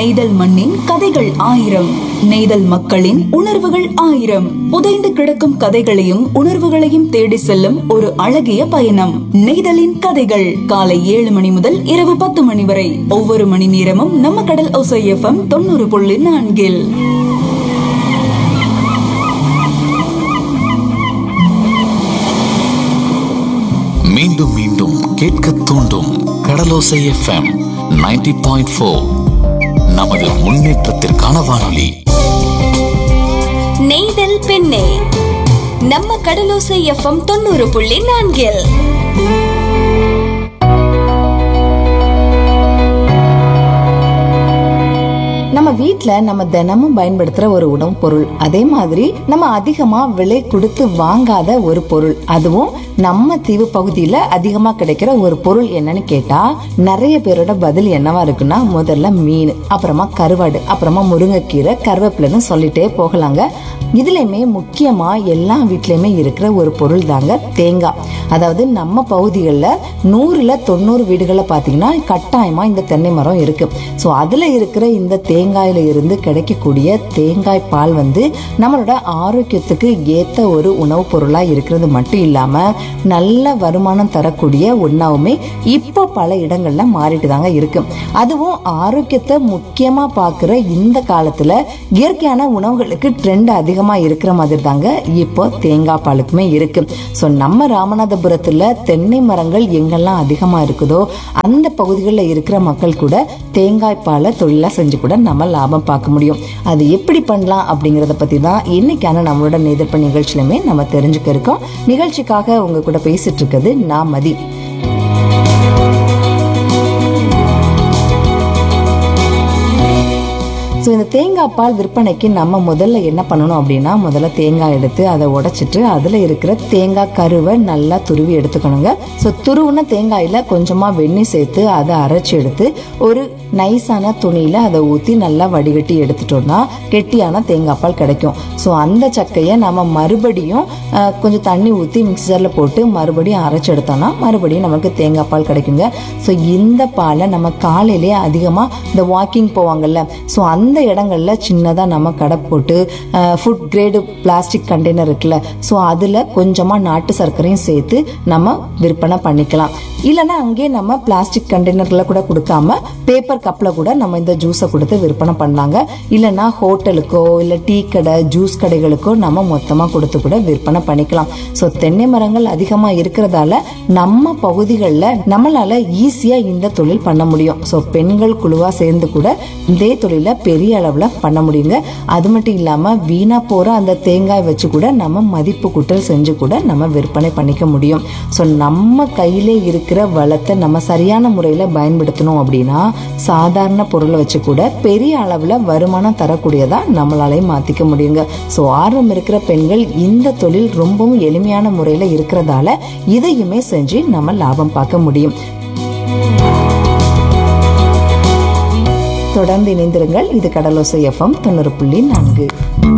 நெய்தல் மண்ணின் கதைகள் ஆயிரம் நெய்தல் மக்களின் உணர்வுகள் ஆயிரம் புதைந்து கிடக்கும் கதைகளையும் உணர்வுகளையும் தேடி செல்லும் ஒரு அழகிய பயணம் நெய்தலின் கதைகள் காலை ஏழு மணி முதல் இரவு பத்து மணி வரை ஒவ்வொரு மணி நேரமும் நம்ம கடல் ஒசை எஃப்எம் தொண்ணூறு புள்ளி நான்கில் மீண்டும் மீண்டும் கேட்க தூண்டும் கடலோசை எஃப்எம் 90.4 பாயிண்ட் ஃபோர் நமது முன்னேற்றத்திற்கான வானொலி நெய்தல் பெண்ணே நம்ம கடலோசை எஃப்எம் தொண்ணூறு புள்ளி நான்கில் நம்ம வீட்ல நம்ம தினமும் பயன்படுத்துற ஒரு உணவுப் பொருள் அதே மாதிரி நம்ம அதிகமா விலை கொடுத்து வாங்காத ஒரு பொருள் அதுவும் நம்ம தீவு பகுதியில அதிகமா கிடைக்கிற ஒரு பொருள் என்னன்னு கேட்டா நிறைய பேரோட பதில் என்னவா இருக்குன்னா முதல்ல மீன் அப்புறமா கருவாடு அப்புறமா முருங்கைக்கீரை கருவேப்பிலைன்னு சொல்லிட்டே போகலாங்க இதுலயுமே முக்கியமா எல்லா வீட்லயுமே இருக்கிற ஒரு பொருள் தாங்க தேங்காய் அதாவது நம்ம பகுதிகளில் நூறுல தொண்ணூறு வீடுகளில் பார்த்தீங்கன்னா கட்டாயமா இந்த தென்னை மரம் இருக்கு ஸோ அதுல இருக்கிற இந்த தேங்காயில இருந்து கிடைக்கக்கூடிய தேங்காய் பால் வந்து நம்மளோட ஆரோக்கியத்துக்கு ஏத்த ஒரு உணவுப் பொருளா இருக்கிறது மட்டும் இல்லாம நல்ல வருமானம் தரக்கூடிய ஒன்றாவுமே இப்போ பல இடங்கள்ல மாறிட்டு தாங்க இருக்கு அதுவும் ஆரோக்கியத்தை முக்கியமா பார்க்குற இந்த காலத்துல இயற்கையான உணவுகளுக்கு ட்ரெண்ட் அதிகமா இருக்கிற மாதிரி தாங்க இப்போ தேங்காய் பாலுக்குமே இருக்கு ஸோ நம்ம ராமநாதபுரத்துல தென்னை மரங்கள் எங்கெல்லாம் அதிகமா இருக்குதோ அந்த பகுதிகளில் இருக்கிற மக்கள் கூட தேங்காய் பாலை தொழிலா செஞ்சு கூட நம்ம லாபம் பார்க்க முடியும் அது எப்படி பண்ணலாம் அப்படிங்கறத பத்தி தான் இன்னைக்கான நம்மளோட நேதர்ப்ப நிகழ்ச்சியிலுமே நம்ம தெரிஞ்சுக்க இருக்கோம் நிகழ்ச்சிக்காக உங்க கூட பேசிட்டு இருக்கிறது நான் மதி ஸோ இந்த தேங்காய் பால் விற்பனைக்கு நம்ம முதல்ல என்ன பண்ணணும் அப்படின்னா முதல்ல தேங்காய் எடுத்து அதை உடைச்சிட்டு அதில் இருக்கிற தேங்காய் கருவை நல்லா துருவி எடுத்துக்கணுங்க ஸோ துருவுன தேங்காயில் கொஞ்சமாக வெண்ணெய் சேர்த்து அதை அரைச்சி எடுத்து ஒரு நைஸான துணியில் அதை ஊற்றி நல்லா வடிகட்டி எடுத்துட்டோம்னா கெட்டியான தேங்காய் பால் கிடைக்கும் ஸோ அந்த சக்கையை நம்ம மறுபடியும் அஹ், கொஞ்சம் தண்ணி ஊற்றி மிக்சரில் போட்டு மறுபடியும் அரைச்சி எடுத்தோம்னா மறுபடியும் நமக்கு தேங்காய் பால் கிடைக்குங்க ஸோ இந்த பாலை நம்ம காலையிலேயே அதிகமாக இந்த வாக்கிங் போவாங்கல்ல ஸோ அந்த இடங்கள்ல சின்னதாக நம்ம கடை போட்டு ஃபுட் கிரேடு பிளாஸ்டிக் கண்டெய்னர் இருக்குல்ல ஸோ அதில் கொஞ்சமாக நாட்டு சர்க்கரையும் சேர்த்து நம்ம விற்பனை பண்ணிக்கலாம் இல்லைன்னா அங்கேயே நம்ம பிளாஸ்டிக் கண்டெய்னரில் கூட கொடுக்காம பேப்பர் கப்பில் கூட நம்ம இந்த ஜூஸை கொடுத்து விற்பனை பண்ணலாங்க இல்லைன்னா ஹோட்டலுக்கோ இல்லை டீ கடை ஜூஸ் கடைகளுக்கோ நம்ம மொத்தமாக கொடுத்து கூட விற்பனை பண்ணிக்கலாம் ஸோ தென்னை மரங்கள் அதிகமாக இருக்கிறதால நம்ம பகுதிகளில் நம்மளால ஈஸியாக இந்த தொழில் பண்ண முடியும் ஸோ பெண்கள் குழுவாக சேர்ந்து கூட இதே தொழிலை பெரிய அளவில் பண்ண முடியுங்க அது மட்டும் இல்லாமல் வீணாக போகிற அந்த தேங்காய் வச்சு கூட நம்ம மதிப்பு கூட்டல் செஞ்சு கூட நம்ம விற்பனை பண்ணிக்க முடியும் ஸோ நம்ம கையிலே இருக்கிற வளத்தை நம்ம சரியான முறையில் பயன்படுத்தணும் அப்படின்னா சாதாரண பொருளை வச்சு கூட பெரிய அளவில் வருமானம் தரக்கூடியதா நம்மளாலையும் மாற்றிக்க முடியுங்க ஸோ ஆர்வம் இருக்கிற பெண்கள் இந்த தொழில் ரொம்பவும் எளிமையான முறையில் இருக்கிறதால இதையுமே செஞ்சு நம்ம லாபம் பார்க்க முடியும் தொடர்ந்து இணைந்திருங்கள் இது கடலோசை எஃப்எம் தொண்ணூறு புள்ளி நான்கு